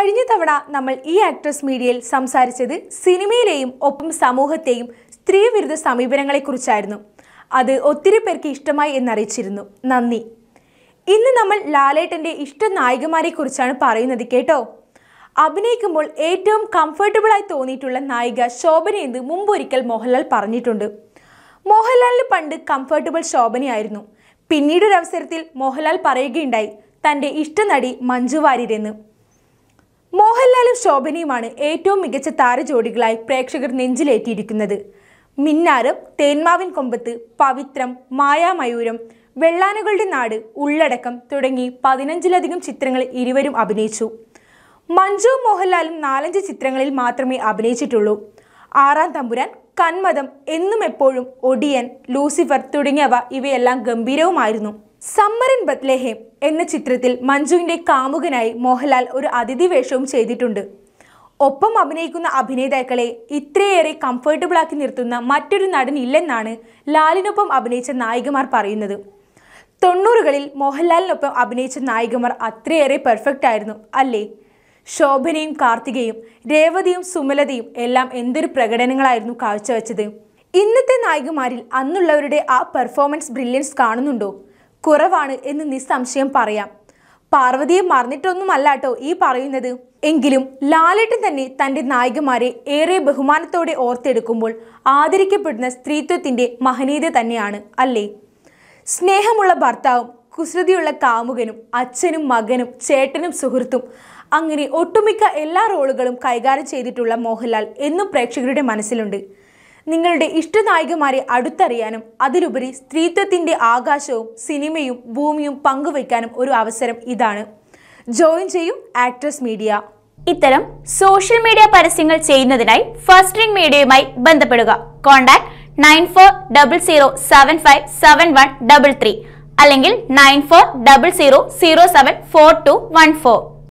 കഴിഞ്ഞ തവണ നമ്മൾ ഈ ആക്ട്രസ് മീഡിയയിൽ സംസാരിച്ചത് സിനിമയിലെയും ഒപ്പം സമൂഹത്തെയും സ്ത്രീവിരുദ്ധ സമീപനങ്ങളെക്കുറിച്ചായിരുന്നു അത് ഒത്തിരി പേർക്ക് ഇഷ്ടമായി എന്നറിയിച്ചിരുന്നു നന്ദി ഇന്ന് നമ്മൾ ലാലേട്ടൻ്റെ ഇഷ്ട നായികമാരെക്കുറിച്ചാണ് പറയുന്നത് കേട്ടോ അഭിനയിക്കുമ്പോൾ ഏറ്റവും കംഫർട്ടബിളായി തോന്നിയിട്ടുള്ള നായിക ശോഭനയെന്ന് മുമ്പൊരിക്കൽ മോഹൻലാൽ പറഞ്ഞിട്ടുണ്ട് മോഹൻലാലിന് പണ്ട് കംഫർട്ടബിൾ ശോഭനയായിരുന്നു പിന്നീട് ഒരു അവസരത്തിൽ മോഹൻലാൽ പറയുകയുണ്ടായി തൻ്റെ ഇഷ്ടനടി മഞ്ജു വാര്യരെന്ന് മോഹൻലാലും ശോഭനയുമാണ് ഏറ്റവും മികച്ച താരജോഡികളായി പ്രേക്ഷകർ നെഞ്ചിലേറ്റിയിരിക്കുന്നത് മിന്നാരം തേന്മാവിൻ കൊമ്പത്ത് പവിത്രം മായാമയൂരം വെള്ളാനുകളുടെ നാട് ഉള്ളടക്കം തുടങ്ങി പതിനഞ്ചിലധികം ചിത്രങ്ങളിൽ ഇരുവരും അഭിനയിച്ചു മഞ്ജു മോഹൻലാലും നാലഞ്ച് ചിത്രങ്ങളിൽ മാത്രമേ അഭിനയിച്ചിട്ടുള്ളൂ ആറാം തമ്പുരാൻ കന്മതം എന്നും എപ്പോഴും ഒടിയൻ ലൂസിഫർ തുടങ്ങിയവ ഇവയെല്ലാം ഗംഭീരവുമായിരുന്നു സമ്മറിൻ ബത്ലേഹേം എന്ന ചിത്രത്തിൽ മഞ്ജുവിന്റെ കാമുകനായി മോഹൻലാൽ ഒരു അതിഥി വേഷവും ചെയ്തിട്ടുണ്ട് ഒപ്പം അഭിനയിക്കുന്ന അഭിനേതാക്കളെ ഇത്രയേറെ കംഫർട്ടബിൾ ആക്കി നിർത്തുന്ന മറ്റൊരു നടൻ ഇല്ലെന്നാണ് ലാലിനൊപ്പം അഭിനയിച്ച നായികമാർ പറയുന്നത് തൊണ്ണൂറുകളിൽ മോഹൻലാലിനൊപ്പം അഭിനയിച്ച നായികമാർ അത്രയേറെ പെർഫെക്റ്റ് ആയിരുന്നു അല്ലേ ശോഭനയും കാർത്തികയും രേവതിയും സുമലതയും എല്ലാം എന്തൊരു പ്രകടനങ്ങളായിരുന്നു കാഴ്ചവെച്ചത് ഇന്നത്തെ നായികമാരിൽ അന്നുള്ളവരുടെ ആ പെർഫോമൻസ് ബ്രില്യൻസ് കാണുന്നുണ്ടോ കുറവാണ് എന്ന് നിസ്സംശയം പറയാം പാർവതിയെ മറന്നിട്ടൊന്നുമല്ല കേട്ടോ ഈ പറയുന്നത് എങ്കിലും ലാലേട്ടൻ തന്നെ തൻ്റെ നായികമാരെ ഏറെ ബഹുമാനത്തോടെ ഓർത്തെടുക്കുമ്പോൾ ആദരിക്കപ്പെടുന്ന സ്ത്രീത്വത്തിൻ്റെ മഹനീയത തന്നെയാണ് അല്ലേ സ്നേഹമുള്ള ഭർത്താവും കുസൃതിയുള്ള കാമുകനും അച്ഛനും മകനും ചേട്ടനും സുഹൃത്തും അങ്ങനെ ഒട്ടുമിക്ക എല്ലാ റോളുകളും കൈകാര്യം ചെയ്തിട്ടുള്ള മോഹൻലാൽ എന്നും പ്രേക്ഷകരുടെ മനസ്സിലുണ്ട് നിങ്ങളുടെ ഇഷ്ടനായികമാരെ അടുത്തറിയാനും അതിലുപരി സ്ത്രീത്വത്തിൻ്റെ ആകാശവും സിനിമയും ഭൂമിയും പങ്കുവയ്ക്കാനും ഒരു അവസരം ഇതാണ് ജോയിൻ ചെയ്യൂ ആക്ട്രസ് മീഡിയ ഇത്തരം സോഷ്യൽ മീഡിയ പരസ്യങ്ങൾ ചെയ്യുന്നതിനായി ഫസ്റ്റ് റിംഗ് മീഡിയയുമായി ബന്ധപ്പെടുക contact nine four double zero seven five seven one double three അല്ലെങ്കിൽ nine four double zero zero seven four two one four